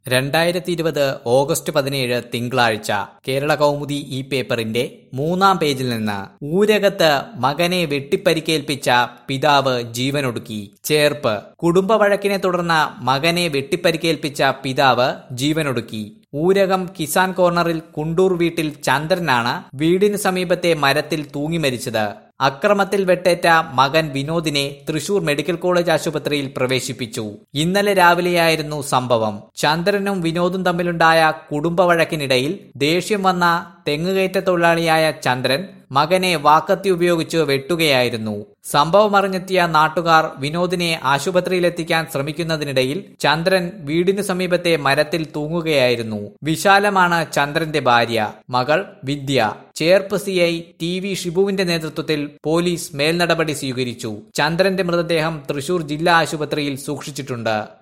രണ്ടായിരത്തി ഇരുപത് ഓഗസ്റ്റ് പതിനേഴ് തിങ്കളാഴ്ച കേരള കൗമുദി ഈ പേപ്പറിന്റെ മൂന്നാം പേജിൽ നിന്ന് ഊരകത്ത് മകനെ വെട്ടിപ്പരിക്കേൽപ്പിച്ച പിതാവ് ജീവനൊടുക്കി ചേർപ്പ് കുടുംബ വഴക്കിനെ തുടർന്ന് മകനെ വെട്ടിപ്പരിക്കേൽപ്പിച്ച പിതാവ് ജീവനൊടുക്കി ഊരകം കിസാൻ കോർണറിൽ കുണ്ടൂർ വീട്ടിൽ ചന്ദ്രനാണ് വീടിന് സമീപത്തെ മരത്തിൽ തൂങ്ങി മരിച്ചത് അക്രമത്തിൽ വെട്ടേറ്റ മകൻ വിനോദിനെ തൃശൂർ മെഡിക്കൽ കോളേജ് ആശുപത്രിയിൽ പ്രവേശിപ്പിച്ചു ഇന്നലെ രാവിലെയായിരുന്നു സംഭവം ചന്ദ്രനും വിനോദും തമ്മിലുണ്ടായ കുടുംബ വഴക്കിനിടയിൽ ദേഷ്യം വന്ന തെങ്ങുകയറ്റ തൊഴിലാളിയായ ചന്ദ്രൻ മകനെ വാക്കത്തി ഉപയോഗിച്ച് വെട്ടുകയായിരുന്നു സംഭവം അറിഞ്ഞെത്തിയ നാട്ടുകാർ വിനോദിനെ ആശുപത്രിയിലെത്തിക്കാൻ ശ്രമിക്കുന്നതിനിടയിൽ ചന്ദ്രൻ വീടിനു സമീപത്തെ മരത്തിൽ തൂങ്ങുകയായിരുന്നു വിശാലമാണ് ചന്ദ്രന്റെ ഭാര്യ മകൾ Vidya Cherpu C I T V ഷിബുവിന്റെ നേതൃത്വത്തിൽ പോലീസ് മേൽനടപടി സ്വീകരിച്ചു ചന്ദ്രന്റെ മൃതദേഹം തൃശൂർ ജില്ലാ ആശുപത്രിയിൽ സൂക്ഷിച്ചിട്ടുണ്ട്